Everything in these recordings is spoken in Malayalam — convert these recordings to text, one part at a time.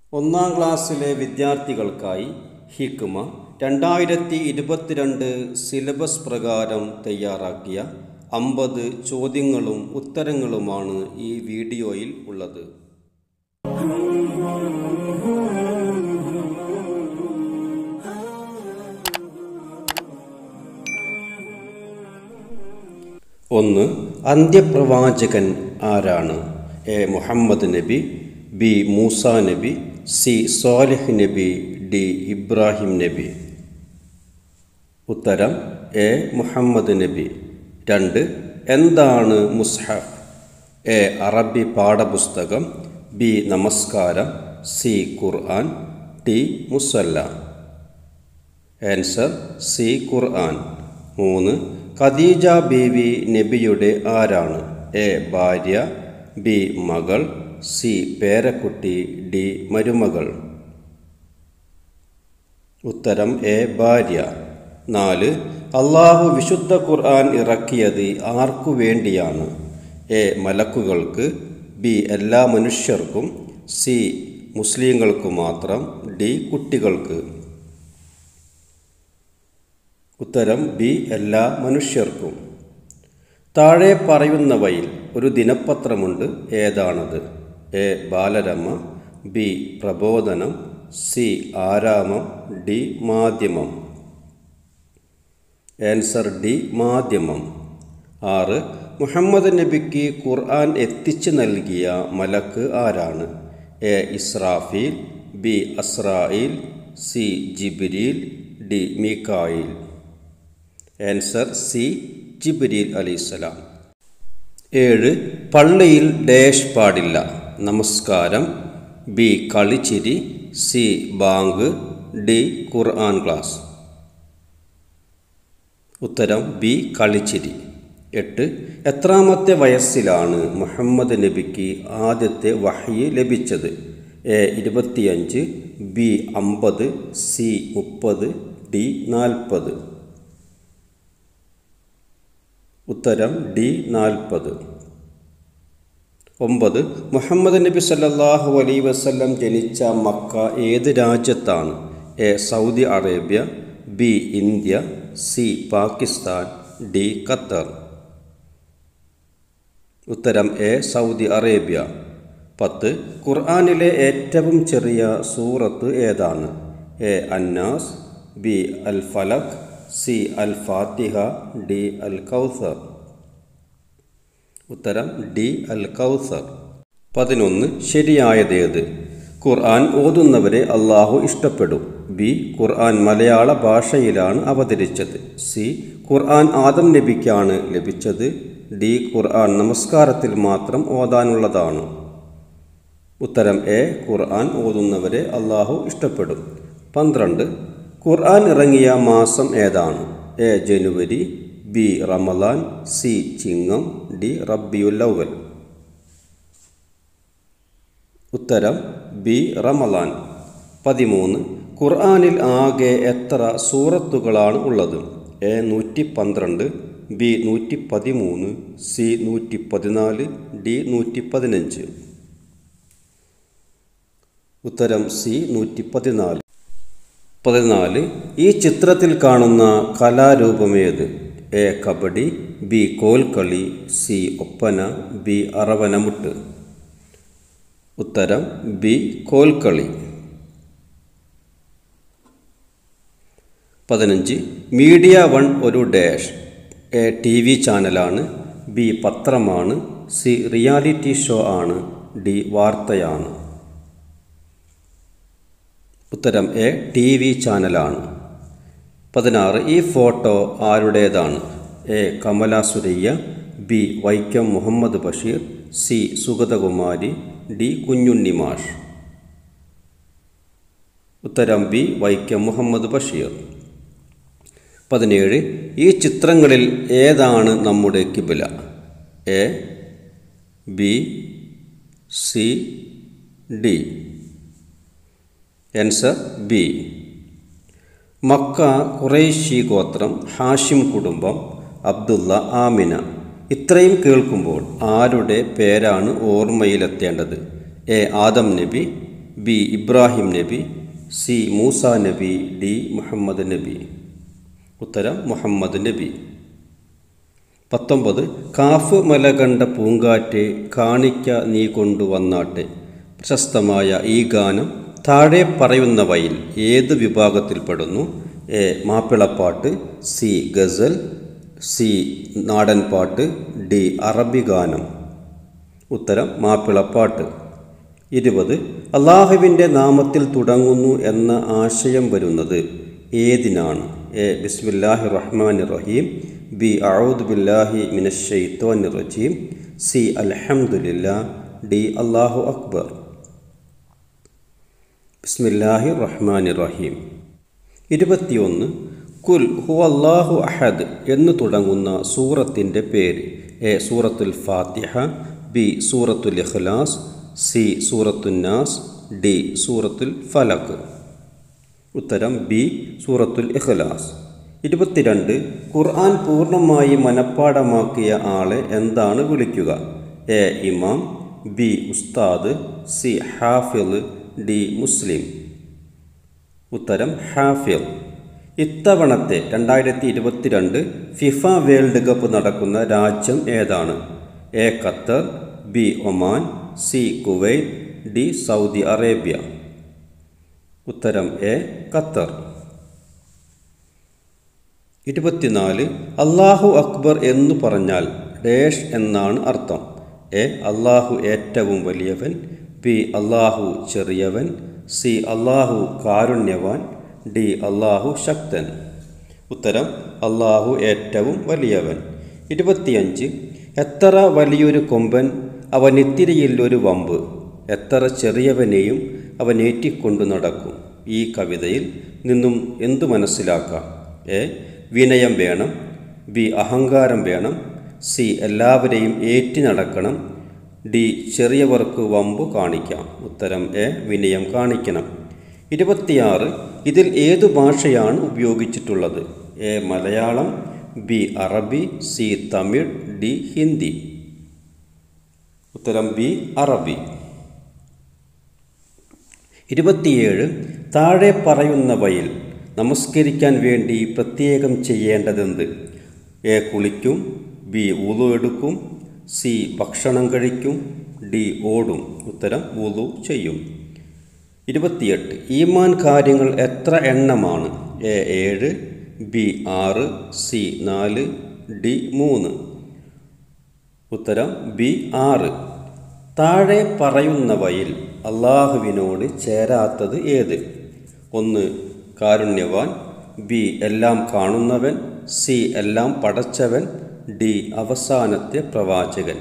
ഒന്നാം ക്ലാസ്സിലെ വിദ്യാർത്ഥികൾക്കായി ഹിക്മ രണ്ടായിരത്തി ഇരുപത്തിരണ്ട് സിലബസ് പ്രകാരം തയ്യാറാക്കിയ അമ്പത് ചോദ്യങ്ങളും ഉത്തരങ്ങളുമാണ് ഈ വീഡിയോയിൽ ഉള്ളത് ഒന്ന് അന്ത്യപ്രവാചകൻ ആരാണ് എ മുഹമ്മദ് നബി ബി മൂസ നബി സി സാലിഹ് നബി ഡി ഇബ്രാഹിം നബി ഉത്തരം എ മുഹമ്മദ് നബി രണ്ട് എന്താണ് മുസ്ഹഫ് എ അറബി പാഠപുസ്തകം ബി നമസ്കാരം സി ഖുർആൻ ടി മുസല്ല ആൻസർ സി ഖുർആൻ മൂന്ന് ഖദീജ ബീവി നബിയുടെ ആരാണ് എ ഭാര്യ ബി മകൾ സി പേരക്കുട്ടി ഡി മരുമകൾ ഉത്തരം എ ഭാര്യ നാല് അള്ളാഹു വിശുദ്ധ ഖുർആൻ ഇറക്കിയത് ആർക്കു വേണ്ടിയാണ് എ മലക്കുകൾക്ക് ബി എല്ലാ മനുഷ്യർക്കും സി മുസ്ലിങ്ങൾക്ക് മാത്രം ഡി കുട്ടികൾക്ക് ഉത്തരം ബി എല്ലാ മനുഷ്യർക്കും താഴെ പറയുന്നവയിൽ ഒരു ദിനപത്രമുണ്ട് ഏതാണത് A Balarama B Prabodhanam C Aramam D Madhyamam answer D Madhyamam ആറ് മുഹമ്മദ് നബിക്ക് ഖുർആൻ എത്തിച്ചു നൽകിയ മലക്ക് ആരാണ് A Israfil B Azrael C Jibril D Mikail answer C Jibril അലൈഹിസ്സലാം ഏഴ് പള്ളിയിൽ ഡാഷ് പാടില്ല നമസ്കാരം ബി കളിച്ചിരി സി ബാങ്ക് ഡി ഖുർആൻ ക്ലാസ് ഉത്തരം ബി കളിച്ചിരി എട്ട് എത്രാമത്തെ വയസ്സിലാണ് മുഹമ്മദ് നബിക്ക് ആദ്യത്തെ വഹയി ലഭിച്ചത് എ ഇരുപത്തിയഞ്ച് ബി അമ്പത് സി മുപ്പത് ഡി നാൽപ്പത് ഉത്തരം ഡി നാൽപ്പത് ഒമ്പത് മുഹമ്മദ് നബി സല്ലല്ലാഹു അലൈ വസല്ലം ജനിച്ച മക്ക ഏത് രാജ്യത്താണ് A Saudi Arabia B India C Pakistan D Qatar ഉത്തരം എ സൗദി അറേബ്യ പത്ത് ഖുർആാനിലെ ഏറ്റവും ചെറിയ സൂറത്ത് ഏതാണ് A Annas B Al Falaq C Al Fatiha D Al Kawthar ഉത്തരം ഡി അൽ കൗസർ പതിനൊന്ന് ശരിയായതേത് ഖുർആൻ ഓതുന്നവരെ അള്ളാഹു ഇഷ്ടപ്പെടും ബി ഖുർആൻ മലയാള ഭാഷയിലാണ് അവതരിച്ചത് സി ഖുർആൻ ആദം നബിക്കാണ് ലഭിച്ചത് ഡി ഖുർആൻ നമസ്കാരത്തിൽ മാത്രം ഓതാനുള്ളതാണ് ഉത്തരം എ ഖുർആൻ ഓതുന്നവരെ അള്ളാഹു ഇഷ്ടപ്പെടും പന്ത്രണ്ട് ഖുർആൻ ഇറങ്ങിയ മാസം ഏതാണ് എ ജനുവരി B Ramadan C Chingam D Rabiul Awwal ഉത്തരം ബി റമലാൻ പതിമൂന്ന് ഖുർആനിൽ ആകെ എത്ര സൂറത്തുകളാണ് ഉള്ളത് എ നൂറ്റി പന്ത്രണ്ട് ബി നൂറ്റി പതിമൂന്ന് സി നൂറ്റി പതിനാല് ഡി നൂറ്റി പതിനഞ്ച് ഉത്തരം സി നൂറ്റി പതിനാല് പതിനാല് ഈ ചിത്രത്തിൽ കാണുന്ന കലാരൂപമേത് A kabaddi B Kolkali C Oppana B Aravanamuttu ഉത്തരം ബി കോൽക്കളി പതിനഞ്ച് മീഡിയ വൺ ഒരു ഡാഷ് എ ടി വി ചാനലാണ് ബി പത്രമാണ് സി റിയാലിറ്റി ഷോ ആണ് ഡി വാർത്തയാണ് ഉത്തരം എ ടി വി ചാനലാണ് പതിനാറ് ഈ ഫോട്ടോ ആരുടേതാണ് A Kamala Surayya B Vaikom Muhammad Basheer C Sugathakumari D Kunjunni Mash ഉത്തരം ബി വൈക്കം മുഹമ്മദ് ബഷീർ പതിനേഴ് ഈ ചിത്രങ്ങളിൽ ഏതാണ് നമ്മുടെ കിബില A B C D answer B Mecca Quraishi ഗോത്രം ഹാഷിം കുടുംബം അബ്ദുള്ള ആമിന ഇത്രയും കേൾക്കുമ്പോൾ ആരുടെ പേരാണ് ഓർമ്മയിലെത്തേണ്ടത് എ ആദം നബി ബി ഇബ്രാഹിം നബി സി മൂസ നബി ഡി മുഹമ്മദ് നബി ഉത്തരം മുഹമ്മദ് നബി പത്തൊമ്പത് കാഫ് മല കണ്ട പൂങ്കാറ്റെ കാണിക്ക നീ കൊണ്ടുവന്നാട്ടെ പ്രശസ്തമായ ഈ ഗാനം താഴെ പറയുന്നവയിൽ ഏത് വിഭാഗത്തിൽപ്പെടുന്നു A Mappilappattu C ghazal C നാടൻ പാട്ട് ഡി അറബി ഗാനം ഉത്തരം മാപ്പിളപ്പാട്ട് ഇരുപത് അള്ളാഹുവിൻ്റെ നാമത്തിൽ തുടങ്ങുന്നു എന്ന ആശയം വരുന്നത് ഏതിനാണ് എ ബിസ്മില്ലാഹി റഹ്മാൻ റഹീം ബി അഊദ് ബില്ലാഹി മിനശ്ശൈത്വാൻ റജീം സി അൽഹംദുലില്ലാ ഡി അള്ളാഹു അക്ബർ ബിസ്മില്ലാഹി റഹ്മാൻ റഹീം ഇരുപത്തിയൊന്ന് കുൽ ഹു അള്ളാഹു അഹദ് എന്ന് തുടങ്ങുന്ന സൂറത്തിൻ്റെ പേര് എ സൂറത്തുൽ ഫാത്തിഹ ബി സൂറത്തുൽ ഇഖ്ലാസ് സി സൂറത്തുൽ നാസ് ഡി സൂറത്തുൽ ഫലക്ക് ഉത്തരം ബി സൂറത്തുൽ ഇഖ്ലാസ് ഇരുപത്തിരണ്ട് ഖുർആൻ പൂർണ്ണമായി മനഃപ്പാടമാക്കിയ ആളെ എന്താണ് വിളിക്കുക എ ഇമാം ബി ഉസ്താദ് സി ഹാഫിള് ഡി മുസ്ലിം ഉത്തരം ഹാഫിൾ ഇത്തവണത്തെ രണ്ടായിരത്തി ഇരുപത്തിരണ്ട് ഫിഫ വേൾഡ് കപ്പ് നടക്കുന്ന രാജ്യം ഏതാണ് A Qatar B Oman C Kuwait D Saudi Arabia ഉത്തരം എ ഖത്തർ ഇരുപത്തിനാല് അള്ളാഹു അക്ബർ എന്ന് പറഞ്ഞാൽ ഡേഷ് എന്നാണ് അർത്ഥം എ അള്ളാഹു ഏറ്റവും വലിയവൻ ബി അള്ളാഹു ചെറിയവൻ സി അള്ളാഹു കാരുണ്യവാൻ ഡി അള്ളാഹു ശക്തൻ ഉത്തരം അള്ളാഹു ഏറ്റവും വലിയവൻ ഇരുപത്തിയഞ്ച് എത്ര വലിയൊരു കൊമ്പൻ അവനിത്തിരിയിൽ ഒരു വമ്പ് എത്ര ചെറിയവനെയും അവൻ ഏറ്റിക്കൊണ്ടു നടക്കും ഈ കവിതയിൽ നിന്നും എന്തു മനസ്സിലാക്കാം എ വിനയം വേണം ബി അഹങ്കാരം വേണം സി എല്ലാവരെയും ഏറ്റി നടക്കണം ഡി ചെറിയവർക്ക് വമ്പു കാണിക്കാം ഉത്തരം എ വിനയം കാണിക്കണം ഇരുപത്തിയാറ് ഇതിൽ ഏതു ഭാഷയാണ് ഉപയോഗിച്ചിട്ടുള്ളത് എ മലയാളം ബി അറബി സി തമിഴ് ഡി ഹിന്ദി ഉത്തരം ബി അറബി ഇരുപത്തിയേഴ് താഴെ പറയുന്നവയിൽ നമസ്കരിക്കാൻ വേണ്ടി പ്രത്യേകം ചെയ്യേണ്ടതെന്ത് എ കുളിക്കും ബി വുളു എടുക്കും സി ഭക്ഷണം കഴിക്കും ഡി ഓടും ഉത്തരം വുളു ചെയ്യും ഇരുപത്തിയെട്ട് ഈമാൻ കാര്യങ്ങൾ എത്ര എണ്ണമാണ് എ ഏഴ് ബി ആറ് സി നാല് ഡി മൂന്ന് ഉത്തരം ബി ആറ് താഴെ പറയുന്നവയിൽ അള്ളാഹുവിനോട് ചേരാത്തത് ഏത് ഒന്ന് കാരുണ്യവാൻ ബി എല്ലാം കാണുന്നവൻ സി എല്ലാം പടച്ചവൻ ഡി അവസാനത്തെ പ്രവാചകൻ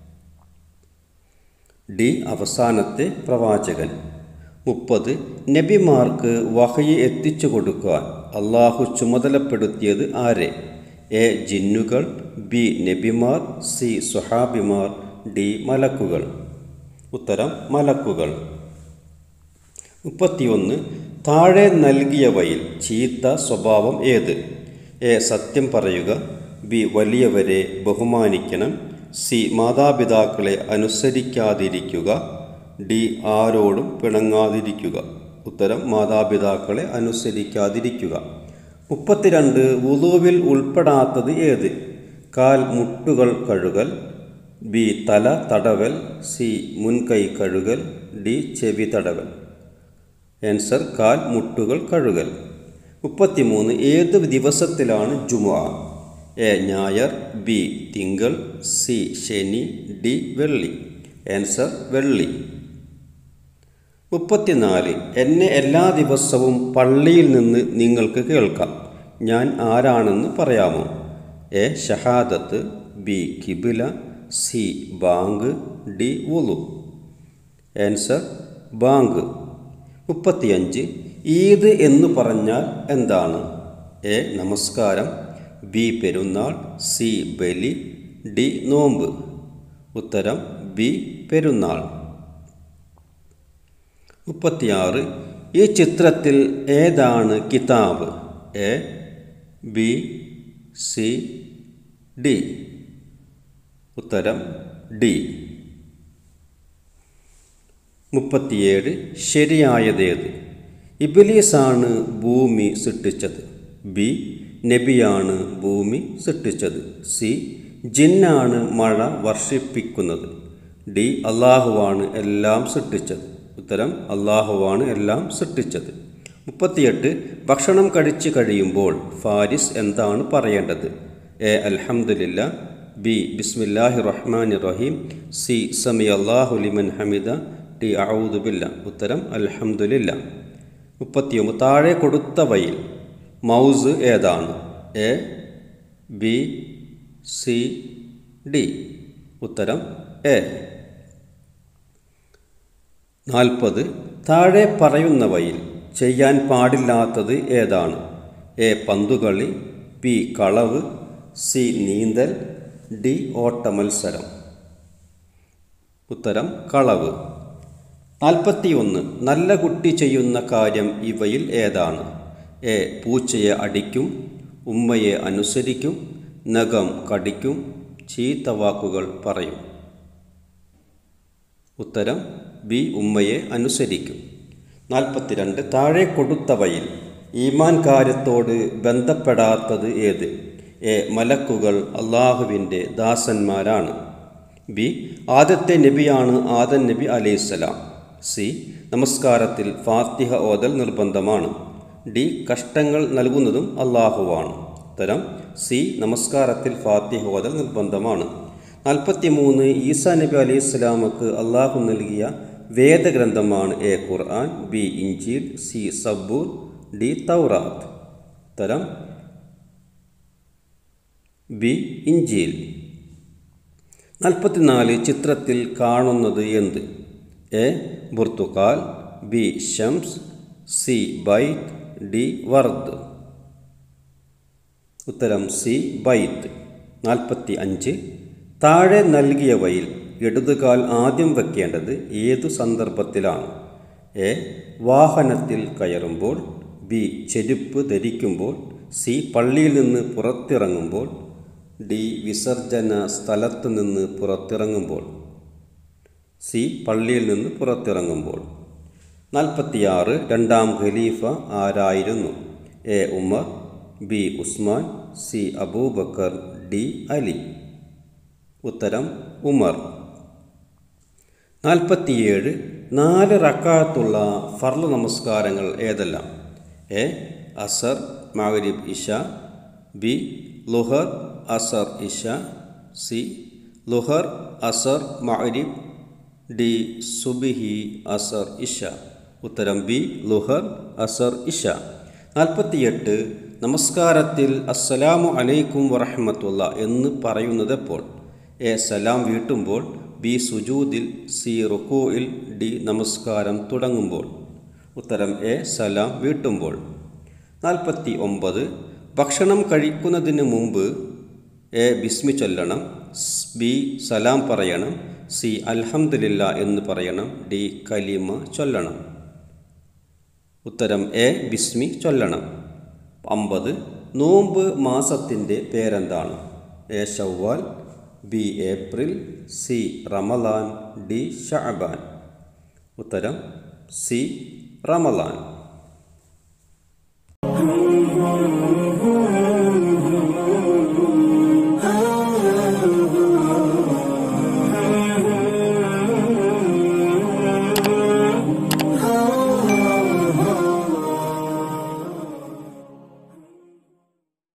ഡി അവസാനത്തെ പ്രവാചകൻ മുപ്പത് നബിമാർക്ക് വഹയെ എത്തിച്ചു കൊടുക്കാൻ അള്ളാഹു ചുമതലപ്പെടുത്തിയത് ആരെ എ ജിന്നുകൾ ബി നബിമാർ സി സുഹാബിമാർ ഡി മലക്കുകൾ ഉത്തരം മലക്കുകൾ മുപ്പത്തിയൊന്ന് താഴെ നൽകിയവയിൽ ചീത്ത സ്വഭാവം ഏത് എ സത്യം പറയുക ബി വലിയവരെ ബഹുമാനിക്കണം സി മാതാപിതാക്കളെ അനുസരിക്കാതിരിക്കുക ഡി ആരോടും പിണങ്ങാതിരിക്കുക ഉത്തരം മാതാപിതാക്കളെ അനുസരിക്കാതിരിക്കുക മുപ്പത്തിരണ്ട് വുളുവിൽ ഉൾപ്പെടാത്തത് ഏത് കാൽ മുട്ടുകൾ കഴുകൽ ബി തല തടവൽ സി മുൻകൈ കഴുകൽ ഡി ചെവി തടവൽ ആൻസർ കാൽ മുട്ടുകൾ കഴുകൽ മുപ്പത്തിമൂന്ന് ഏത് ദിവസത്തിലാണ് ജുമുഅ എ ഞായർ ബി തിങ്കൾ സി ശനി ഡി വെള്ളി ആൻസർ വെള്ളി മുപ്പത്തിനാല് എന്നെ എല്ലാ ദിവസവും പള്ളിയിൽ നിന്ന് നിങ്ങൾക്ക് കേൾക്കാം ഞാൻ ആരാണെന്ന് പറയാമോ എ ഷഹാദത്ത് ബി കിബില സി ബാങ്ക് ഡി വുളു ആൻസർ ബാങ്ക് മുപ്പത്തിയഞ്ച് ഈദ് എന്ന് പറഞ്ഞാൽ എന്താണ് എ നമസ്കാരം ബി പെരുന്നാൾ സി ബലി ഡി നോമ്പ് ഉത്തരം ബി പെരുന്നാൾ മുപ്പത്തിയാറ് ഈ ചിത്രത്തിൽ ഏതാണ് കിതാബ് എ ബി സി ഡി ഉത്തരം ഡി മുപ്പത്തിയേഴ് ശരിയായതേത് ഇബിലീസാണ് ഭൂമി സൃഷ്ടിച്ചത് ബി നബിയാണ് ഭൂമി സൃഷ്ടിച്ചത് സി ജിന്നാണ് മഴ വർഷിപ്പിക്കുന്നത് ഡി അള്ളാഹുവാണ് എല്ലാം സൃഷ്ടിച്ചത് ഉത്തരം അള്ളാഹുവാണ് എല്ലാം സൃഷ്ടിച്ചത് മുപ്പത്തിയെട്ട് ഭക്ഷണം കഴിച്ചു കഴിയുമ്പോൾ ഫാരിസ് എന്താണ് പറയേണ്ടത് എ അൽഹംദുലില്ല ബി ബിസ്മില്ലാഹി റഹ്മാൻ റഹീം സി സമി അള്ളാഹു ലിമൻ ഹമിദ ടി ഔദുബില്ല ഉത്തരം അൽഹംദുലില്ല മുപ്പത്തിയൊമ്പത് താഴെ കൊടുത്തവയിൽ മൗസ് ഏതാണ് എ ബി സി ഡി ഉത്തരം എ നാൽപ്പത് താഴെ പറയുന്നവയിൽ ചെയ്യാൻ പാടില്ലാത്തത് ഏതാണ് എ പന്തുകളി ബി കളവ് സി നീന്തൽ ഡി ഓട്ടമത്സരം ഉത്തരം കളവ് നാൽപ്പത്തിയൊന്ന് നല്ല കുട്ടി ചെയ്യുന്ന കാര്യം ഇവയിൽ ഏതാണ് എ പൂച്ചയെ അടിക്കും ഉമ്മയെ അനുസരിക്കും നഖം കടിക്കും ചീത്ത വാക്കുകൾ പറയും ഉത്തരം ബി ഉമ്മയെ അനുസരിക്കും നാൽപ്പത്തിരണ്ട് താഴെ കൊടുത്തവയിൽ ഈമാൻ കാര്യത്തോട് ബന്ധപ്പെടാത്തത് ഏത് എ മലക്കുകൾ അള്ളാഹുവിൻ്റെ ദാസന്മാരാണ് ബി ആദ്യത്തെ നബിയാണ് ആദൻ നബി അലൈഹിസ്സലാം സി നമസ്കാരത്തിൽ ഫാത്തിഹ ഓതൽ നിർബന്ധമാണ് ഡി കഷ്ടങ്ങൾ നൽകുന്നതും അള്ളാഹുവാണ് ഉത്തരം സി നമസ്കാരത്തിൽ ഫാത്തിഹ ഓതൽ നിർബന്ധമാണ് നാൽപ്പത്തി മൂന്ന് ഈസാ നബി അലൈഹി സ്വലാമക്ക് അള്ളാഹു നൽകിയ വേദഗ്രന്ഥമാണ് എ ഖുർആൻ ബി ഇഞ്ചീൽ സി സബൂർ ഡി തൗറാത്ത് ഉത്തരം ബി ഇഞ്ചീൽ നാൽപ്പത്തിനാല് ചിത്രത്തിൽ കാണുന്നത് എന്ത് എ ബുർത്തുക്കാൽ ബി ഷംസ് സി ബൈത്ത് ഡി വർദ് ഉത്തരം സി ബൈത്ത് നാൽപ്പത്തി അഞ്ച് താഴെ നൽകിയവയിൽ ഇടതുകാൽ ആദ്യം വെക്കേണ്ടത് ഏതു സന്ദർഭത്തിലാണ് എ വാഹനത്തിൽ കയറുമ്പോൾ ബി ചെരുപ്പ് ധരിക്കുമ്പോൾ സി പള്ളിയിൽ നിന്ന് പുറത്തിറങ്ങുമ്പോൾ ഡി വിസർജന സ്ഥലത്ത് നിന്ന് പുറത്തിറങ്ങുമ്പോൾ സി പള്ളിയിൽ നിന്ന് പുറത്തിറങ്ങുമ്പോൾ നാൽപ്പത്തിയാറ് രണ്ടാം ഖലീഫ ആരായിരുന്നു A Umar B Usman C Abu Bakr D Ali ഉത്തരം ഉമർ നാൽപ്പത്തിയേഴ് നാല് റക്കാത്തുള്ള ഫർള് നമസ്കാരങ്ങൾ ഏതെല്ലാം എ അസർ മഗ്രിബ് ഇഷ ബി ലുഹർ അസർ ഇഷ സി ലുഹർ അസർ മഗ്രിബ് ഡി സുബിഹി അസർ ഇഷ ഉത്തരം ബി ലുഹർ അസർ ഇഷ നാൽപ്പത്തിയെട്ട് നമസ്കാരത്തിൽ അസ്സലാമു അലൈക്കും വറഹമത്തുള്ള എന്ന് പറയുന്നത് എപ്പോൾ എ സലാം വീട്ടുമ്പോൾ ബി സുജൂദിൽ സി റുക്കോയിൽ ഡി നമസ്കാരം തുടങ്ങുമ്പോൾ ഉത്തരം എ സലാം വീട്ടുമ്പോൾ നാൽപ്പത്തി ഒമ്പത് ഭക്ഷണം കഴിക്കുന്നതിന് മുമ്പ് എ ബിസ്മി ചൊല്ലണം ബി സലാം പറയണം സി അൽഹംദുലില്ല എന്ന് പറയണം ഡി കലിമ ചൊല്ലണം ഉത്തരം എ ബിസ്മി ചൊല്ലണം അമ്പത് നോമ്പ് മാസത്തിൻ്റെ പേരെന്താണ് എ ഷവ്വാൽ ബി ഏപ്രിൽ സി റമലാൻ ഡി ഷഅബാൻ ഉത്തരം സി റമലാൻ